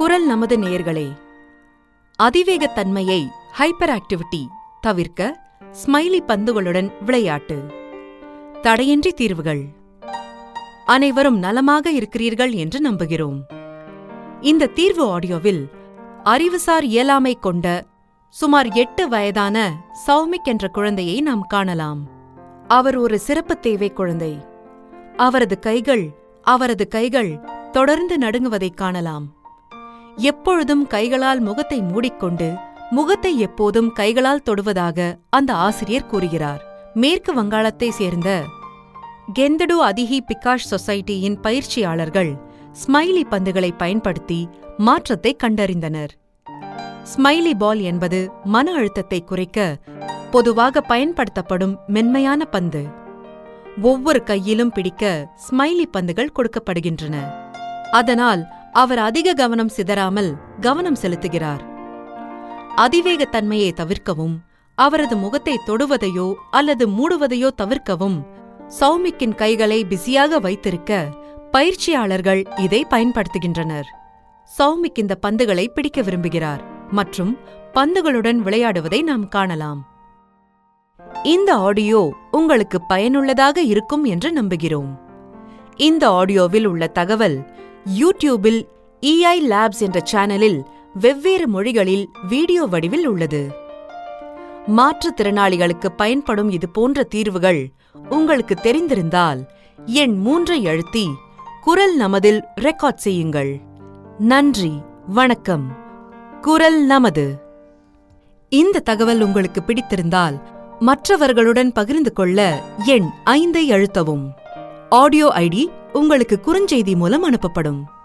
குரல் நமது நேயர்களே அதிவேகத்தன்மையை ஹைப்பர் ஆக்டிவிட்டி தவிர்க்க ஸ்மைலி பந்துகளுடன் விளையாட்டு தடையின்றி தீர்வுகள் அனைவரும் நலமாக இருக்கிறீர்கள் என்று நம்புகிறோம் இந்த தீர்வு ஆடியோவில் அறிவுசார் இயலாமை கொண்ட சுமார் எட்டு வயதான சௌமிக் என்ற குழந்தையை நாம் காணலாம் அவர் ஒரு சிறப்பு தேவை குழந்தை அவரது கைகள் அவரது கைகள் தொடர்ந்து நடுங்குவதைக் காணலாம் எப்பொழுதும் கைகளால் முகத்தை மூடிக்கொண்டு முகத்தை எப்போதும் கைகளால் தொடுவதாக அந்த ஆசிரியர் கூறுகிறார் மேற்கு வங்காளத்தை சேர்ந்த கெந்தடு அதிஹி பிகாஷ் சொசைட்டியின் பயிற்சியாளர்கள் ஸ்மைலி பந்துகளை பயன்படுத்தி மாற்றத்தை கண்டறிந்தனர் ஸ்மைலி பால் என்பது மன அழுத்தத்தை குறைக்க பொதுவாக பயன்படுத்தப்படும் மென்மையான பந்து ஒவ்வொரு கையிலும் பிடிக்க ஸ்மைலி பந்துகள் கொடுக்கப்படுகின்றன அதனால் அவர் அதிக கவனம் சிதறாமல் கவனம் செலுத்துகிறார் அதிவேகத்தன்மையை தவிர்க்கவும் அவரது முகத்தை தொடுவதையோ அல்லது மூடுவதையோ தவிர்க்கவும் சௌமிக்கின் கைகளை பிஸியாக வைத்திருக்க பயிற்சியாளர்கள் இதை பயன்படுத்துகின்றனர் சௌமிக் இந்த பந்துகளை பிடிக்க விரும்புகிறார் மற்றும் பந்துகளுடன் விளையாடுவதை நாம் காணலாம் இந்த ஆடியோ உங்களுக்கு பயனுள்ளதாக இருக்கும் என்று நம்புகிறோம் இந்த ஆடியோவில் உள்ள தகவல் யூடியூபில் இஐ லேப்ஸ் என்ற சேனலில் வெவ்வேறு மொழிகளில் வீடியோ வடிவில் உள்ளது மாற்றுத்திறனாளிகளுக்கு பயன்படும் இது போன்ற தீர்வுகள் உங்களுக்கு தெரிந்திருந்தால் எண் மூன்றை அழுத்தி குரல் நமதில் ரெக்கார்ட் செய்யுங்கள் நன்றி வணக்கம் குரல் நமது இந்த தகவல் உங்களுக்கு பிடித்திருந்தால் மற்றவர்களுடன் பகிர்ந்து கொள்ள எண் ஐந்தை அழுத்தவும் ஆடியோ ஐடி உங்களுக்கு குறுஞ்செய்தி மூலம் அனுப்பப்படும்